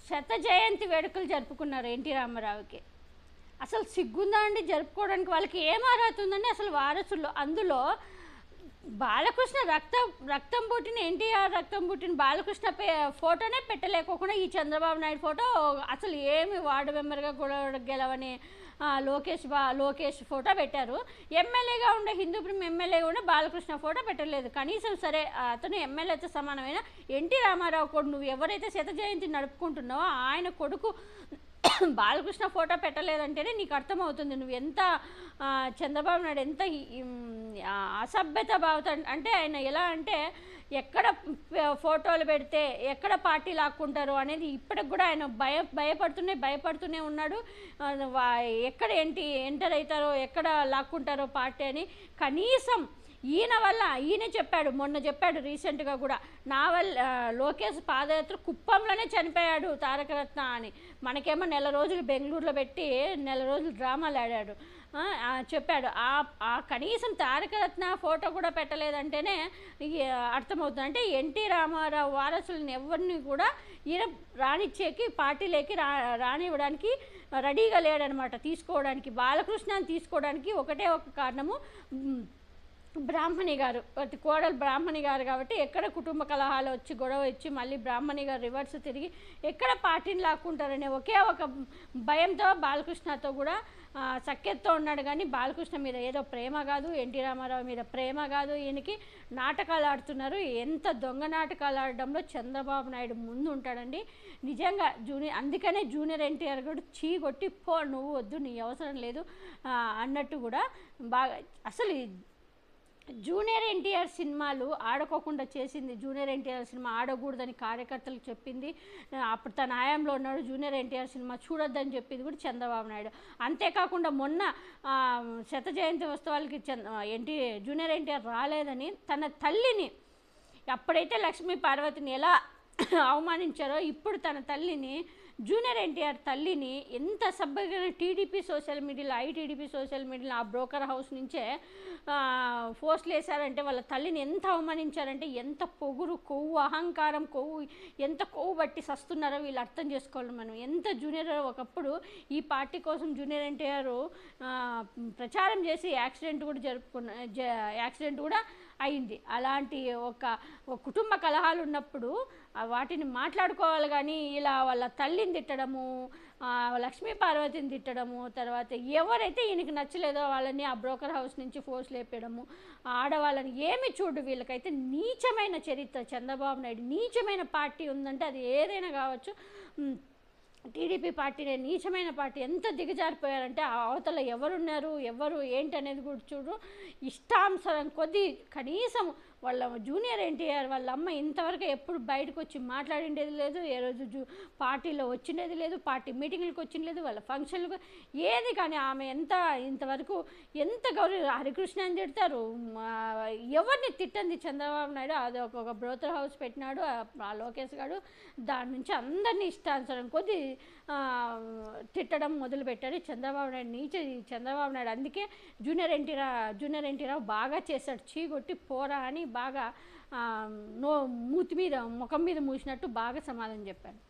శత జయంతి వేడుకలు జరుపుకున్నారు ఎన్టీ రామారావుకి అసలు సిగ్గుందా అండి జరుపుకోవడానికి వాళ్ళకి ఏం అర్హత ఉందండి అసలు వారసులు అందులో బాలకృష్ణ రక్తం రక్తం పుట్టిన ఎన్టీఆర్ రక్తం పుట్టిన బాలకృష్ణ పే ఫోటోనే పెట్టలేకోకుండా ఈ చంద్రబాబు నాయుడు ఫోటో అసలు ఏమి వార్డు మెంబర్గా కూడా గెలవని ఆ, లోకేష్ బా లోకేష్ ఫోటో పెట్టారు ఎమ్మెల్యేగా ఉండే హిందూపురం ఎమ్మెల్యే కూడా బాలకృష్ణ ఫోటో పెట్టలేదు కనీసం సరే ఆ, అతను ఎమ్మెల్యేతో సమానమైన ఎన్టీ రామారావు కూడా నువ్వు ఎవరైతే శత జయంతి నడుపుకుంటున్నావో ఆయన కొడుకు బాలకృష్ణ ఫోటో పెట్టలేదంటేనే నీకు అర్థమవుతుంది నువ్వు ఎంత ఆ, చంద్రబాబు నాయుడు ఎంత ఈ- ఈ, ఆ, అసభ్యత భావత అంటే ఆయన ఎలా అంటే ఎక్కడ ప- ఫోటోలు పెడితే ఎక్కడ పార్టీ లాక్కుంటారు అనేది ఇప్పటికి కూడా ఆయన భయ భయపడుతూనే భయపడుతూనే ఉన్నాడు ఆ, వా- ఎక్కడ ఏంటి ఎంటర్ అవుతారో ఎక్కడ లాక్కుంటారో పార్టీ అని కనీసం ఈయన వల్ల ఈయన చెప్పాడు మొన్న చెప్పాడు రీసెంట్గా కూడా నా వల్ల ఆ, లోకేష్ పాదయాత్ర కుప్పంలోనే చనిపోయాడు తారకరత్న అని మనకేమో నెల రోజులు బెంగళూరులో పెట్టి నెల రోజులు డ్రామాలు ఆడాడు ఆ, ఆ, చెప్పాడు ఆ ఆ కనీసం తారకరత్న ఫోటో కూడా పెట్టలేదంటేనే ఈ, అర్థమవుతుంది అంటే ఎన్టీ రామారావు వారసులను ఎవరిని కూడా ఈయన రానిచ్చేకి పార్టీలోకి రా రానివ్వడానికి రెడీగా లేడనమాట తీసుకోవడానికి బాలకృష్ణని తీసుకోవడానికి ఒకటే ఒక కారణము మ్, బ్రాహ్మణి గారు అటు కోడలు బ్రాహ్మణి గారు కాబట్టి ఎక్కడ కుటుంబ కలహాలు వచ్చి గొడవ వచ్చి మళ్ళీ బ్రాహ్మణి గారు రివర్స్ తిరిగి ఎక్కడ పార్టీని లాక్కుంటారనే ఒకే ఒక భయంతో బాలకృష్ణతో కూడా ఆ, సఖ్యతతో ఉన్నాడు కానీ బాలకృష్ణ మీద ఏదో ప్రేమ కాదు ఎన్టీ రామారావు మీద ప్రేమ కాదు ఈయనకి నాటకాలు ఆడుతున్నారు ఎంత దొంగ నాటకాలు ఆడడంలో చంద్రబాబు నాయుడు ముందు ఉంటాడండి నిజంగా జూనియర్ అందుకనే జూనియర్ ఎన్టీఆర్ కూడా చీ కొట్టి పో నువ్వు వద్దు నీ అవసరం లేదు ఆ, అన్నట్టు కూడా బాగా అసలు ఈ జూనియర్ ఎన్టీఆర్ సినిమాలు ఆడుకోకుండా చేసింది జూనియర్ ఎన్టీఆర్ సినిమా ఆడకూడదని కార్యకర్తలకు చెప్పింది ఆ, అప్పుడు తన హయాంలో ఉన్నాడు జూనియర్ ఎన్టీఆర్ సినిమా చూడొద్దని చెప్పింది కూడా చంద్రబాబు నాయుడు అంతేకాకుండా మొన్న ఆ, శత జయంతి ఉత్సవాలకి చంద్ర ఎన్టీ జూనియర్ ఎన్టీఆర్ రాలేదని తన తల్లిని అప్పుడైతే లక్ష్మీ పార్వతిని ఎలా అవమానించారో ఇప్పుడు తన తల్లిని జూనియర్ ఎన్టీఆర్ తల్లిని ఎంత సభ్యంగా టీడీపీ సోషల్ మీడియాలో ఐటీడీపీ సోషల్ మీడియాలో ఆ బ్రోకర్ హౌస్ నుంచే ఆ, పోస్టులు వేశారంటే వాళ్ళ తల్లిని ఎంత అవమానించారంటే ఎంత పొగురు కొవ్వు అహంకారం కొవ్వు ఎంత కొవ్వు బట్టి సస్తున్నారో వీళ్ళు అర్థం చేసుకోవాలి మనం ఎంత జూనియర్ ఒకప్పుడు ఈ పార్టీ కోసం జూనియర్ ఎన్టీఆర్ ఆ, ప్రచారం చేసి యాక్సిడెంట్ కూడా జరుపుకున్న జ- యాక్సిడెంట్ కూడా అయింది అలాంటి ఒక ఒక కుటుంబ కలహాలు ఉన్నప్పుడు ఆ వాటిని మాట్లాడుకోవాలి కానీ ఇలా వాళ్ళ తల్లిని తిట్టడము ఆ, లక్ష్మీ పార్వతిని తిట్టడము తర్వాత ఎవరైతే ఈయనకి నచ్చలేదో వాళ్ళని ఆ బ్రోకర్ హౌస్ నుంచి ఫోర్స్ లేపేయడము ఆ ఆడవాళ్ళని ఏమి చూడు వీళ్ళకైతే నీచమైన చరిత్ర చంద్రబాబు నాయుడు నీచమైన పార్టీ ఉందంటే అది ఏదైనా కావచ్చు ఉమ్, టీడీపీ పార్టీనే నీచమైన పార్టీ ఎంత దిగజారిపోయారంటే ఆ అవతల ఎవరున్నారు ఎవరు ఏంటి అనేది కూడా చూడు ఇష్టానుసారం కొద్ది కనీసం వాళ్ళ జూనియర్ ఎన్టీఆర్ వాళ్ళ అమ్మ ఇంతవరకు ఎప్పుడు బయటకు వచ్చి మాట్లాడిండేది లేదు ఏ రోజు జూ పార్టీలో వచ్చిండేది లేదు పార్టీ మీటింగ్లకు వచ్చింది లేదు వాళ్ళ ఫంక్షన్లకు ఏది కానీ ఆమె ఎంత ఇంతవరకు ఎంత గౌరవ హరికృష్ణ అని తిడతారు మా- ఎవరిని తిట్టంది చంద్రబాబు నాయుడు అది ఒక ఒక బ్రోతర్ హౌస్ పెట్టినాడు ఆ- ఆ లోకేష్ గారు దాని నుంచి అందరినీ ఇష్టానుసారం కొద్ది ఆ, తిట్టడం మొదలు పెట్టాడు చంద్రబాబు నాయుడు నీచ ఈ చంద్రబాబు నాయుడు అందుకే జూనియర్ ఎన్టీరా జూనియర్ ఎన్టీరావు బాగా చేశాడు చీగొట్టి పోరా అని బాగా ఆ, నో మూతి మీద ముఖం మీద మూసినట్టు బాగా సమాధానం చెప్పాను